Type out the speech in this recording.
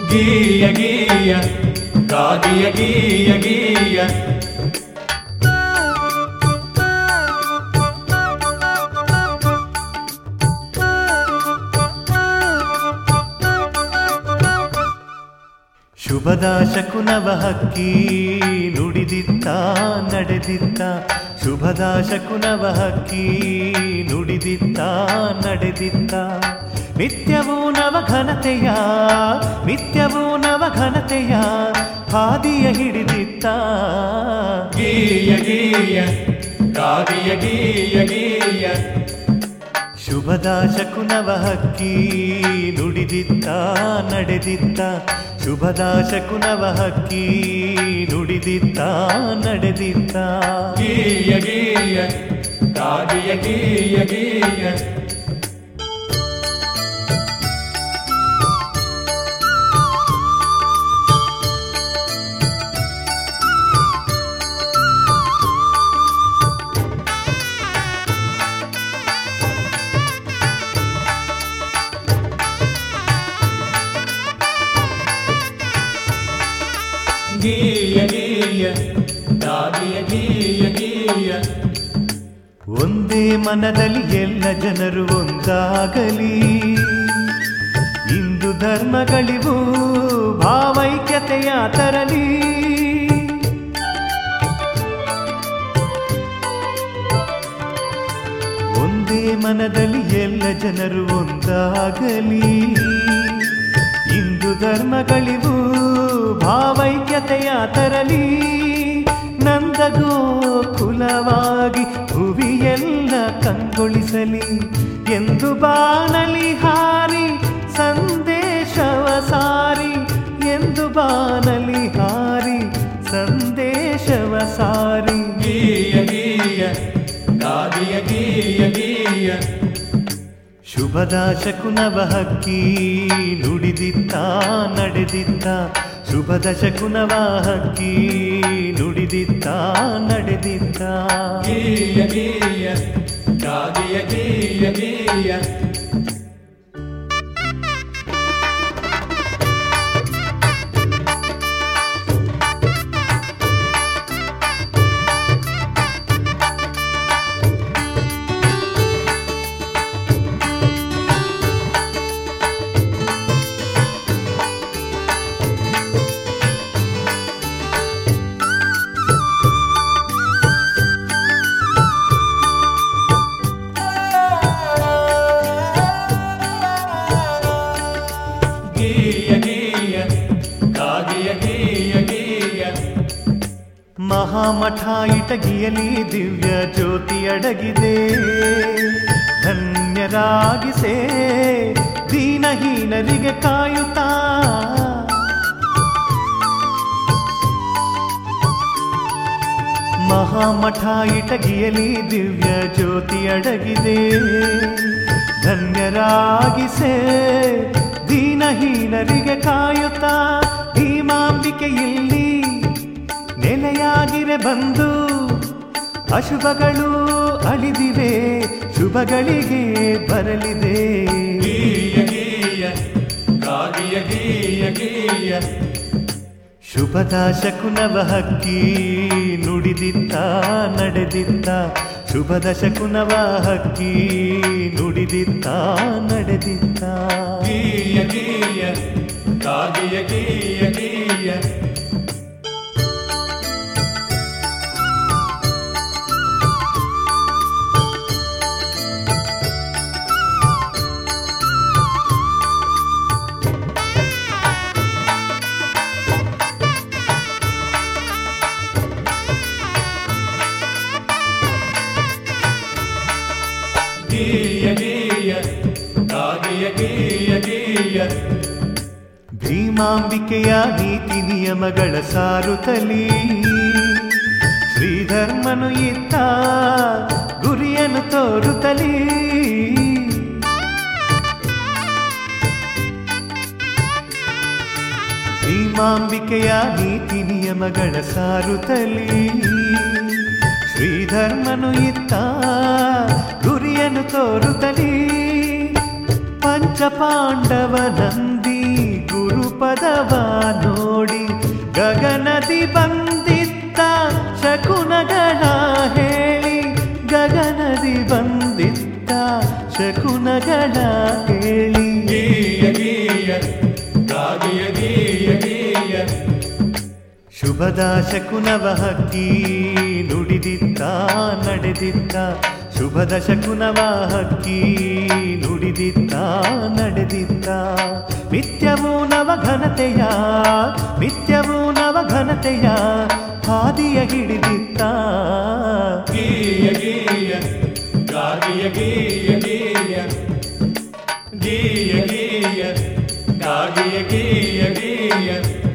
ಗೀಯ ಗೀಯ ಗಾಗಿಯ ಗೀಯ ಗೀಯ ಶುಭದ ಶಕುನವ ಹಕ್ಕಿ ನುಡಿದಿತ್ತ ನಡೆದಿತ್ತ ಶುಭದ ಶಕುನವ ಹಕ್ಕಿ ನುಡಿದಿತ್ತ ನಡೆದಿತ್ತ ನಿತ್ಯವೂ ನವ ಘನತೆಯ ನಿತ್ಯವೂ ನವ ಘನತೆಯ ಹಾದಿಯ ಹಿಡಿದಿತ್ತ ಗೀಯ ಗೀಯ ಗಾಗಿಯ ಗೀಯ ಗೀಯ ಶುಭದ ಶಕುನವ ಹಕ್ಕಿ ನುಡಿದಿತ್ತ ನಡೆದಿತ್ತ ಶುಭದ ಶಕುನವ ಹಕ್ಕಿ ನುಡಿದಿತ್ತ ನಡೆದಿತ್ತ ಗೀಯ ಗೀಯ ಗಾಗಿಯ ಗೀಯ ಗೀಯ ಗೀಯ ಗೀಯ ಗಾಗಿಯ ಗೀಯ ಗೀಯ ಒಂದೇ ಮನದಲ್ಲಿ ಎಲ್ಲ ಜನರು ಒಂದಾಗಲಿ ಇಂದು ಧರ್ಮಗಳಿವು ಭಾವೈಕ್ಯತೆಯ ತರಲಿ ಒಂದೇ ಮನದಲ್ಲಿ ಎಲ್ಲ ಜನರು ಒಂದಾಗಲಿ ಇಂದು ಧರ್ಮಗಳಿವು ಭಾವೈಕ್ಯತೆಯ ತರಲಿ ನಂದಗೋ ಕುಲವಾಗಿ ಭುವಿಯೆಲ್ಲ ಕಂಗೊಳಿಸಲಿ ಎಂದು ಬಾನಲಿ ಹಾರಿ ಸಂದೇಶವ ಸಾರಿ ಎಂದು ಬಾನಲಿ ಹಾರಿ ಸಂದೇಶವ ಸಾರಿ ಗೀಯ ಗೀಯ ಗಾಗಿಯ ಗೀಯ ಗೀಯ ಶುಭದ ಶಕುನವ ಹಕ್ಕಿ ನುಡಿದಿತ್ತ ನಡೆದಿತ್ತ ಶುಭದ ಶಕುನವ ಹಕ್ಕಿ ನುಡಿದಿತ್ತ ನಡೆದಿತ್ತ ಗೀಯ ಗೀಯ ಗಾಗಿಯ ಗೀಯ ಗೀಯ ಗೀಯ ಗೀಯ ಗಾಗಿಯ ಗೀಯ ಗೀಯ ಮಹಾಮಠ ಇಟಗಿಯಲಿ ದಿವ್ಯ ಜ್ಯೋತಿ ಅಡಗಿದೆ ಧನ್ಯರಾಗಿಸೇ ದೀನಹೀನರಿಗೆ ಕಾಯುತ್ತಾ ಮಹಾಮಠ ಇಟಗಿಯಲಿ ದಿವ್ಯ ಜ್ಯೋತಿ ಅಡಗಿದೆ ಧನ್ಯರಾಗಿಸೇ ದೀನಹೀನರಿಗೆ ಕಾಯುತ್ತಾ ಭೀಮಾಂಬಿಕೆ ಇಲ್ಲಿ ನೆಲೆಯಾಗಿರೆ ಬಂದು ಅಶುಭಗಳು ಅಳಿದಿವೆ ಶುಭಗಳಿಗೆ ಬರಲಿದೆ ಗೀಯ ಗೀಯ ಗಾಗಿಯ ಗೀಯ ಗೀಯ ಶುಭದ ಶಕುನವ ಹಕ್ಕಿ ನುಡಿದಿತ್ತ ನಡೆದಿತ್ತ ಶುಭದ ಶಕುನವ ಹಕ್ಕಿ ನುಡಿದಿತ್ತ ನಡೆದಿತ್ತ ಗೀಯ ಗೀಯ ಗಾಗಿಯ ಗೀಯ ಗೀಯ ಗೀಯ ಗೀಯ ಗಾಗಿಯ ಗೀಯ ಗೀಯ ಭೀಮಾಂಬಿಕೆಯ ನೀತಿ ನಿಯಮಗಳ ಸಾರುತ್ತಲಿ ಶ್ರೀಧರ್ಮನು ಇತ್ತ ಗುರಿಯನ್ನು ತೋರುತ್ತಲಿ ಭೀಮಾಂಬಿಕೆಯ ನೀತಿ ನಿಯಮಗಳ ಸಾರುತ್ತಲಿ ಶ್ರೀಧರ್ಮನು ಇತ್ತ ಗುರಿಯನ್ನು ತೋರುತ್ತಲಿ ಪಂಚಪಾಂಡವ ನಂದಿ ಗುರು ಗುರುಪದವ ನೋಡಿ ಗಗನದಿ ಬಂದಿದ್ದ ಶಕುನಗಳ ಹೇಳಿ ಗಗನದಿ ಬಂದಿದ್ದ ಶಕುನಗಳ ಹೇಳಿ ಗೀಯ ಗೀಯ ಗಾಗಿಯ ಗೀಯ ಗೀಯ ಶುಭದ ಶಕುನವ ಹಕ್ಕಿ ನುಡಿದಿದ್ದ ನಡೆದಿದ್ದ ಶುಭದ ಶಕುನವ ಹಕ್ಕಿ ನುಡಿದಿದ್ದ ನಡೆದಿದ್ದ ನಿತ್ಯವೂ ನವ ಘನತೆಯ ನಿತ್ಯವೂ ನವ ಘನತೆಯ ಹಾದಿಯ ಹಿಡಿದಿದ್ದ ಗೀಯ ಗೀಯ ಗಾಗಿಯ ಗೀಯ ಗೀಯ ಗೀಯ ಗೀಯ ಗಾಗಿಯ ಗೀಯ ಗೀಯ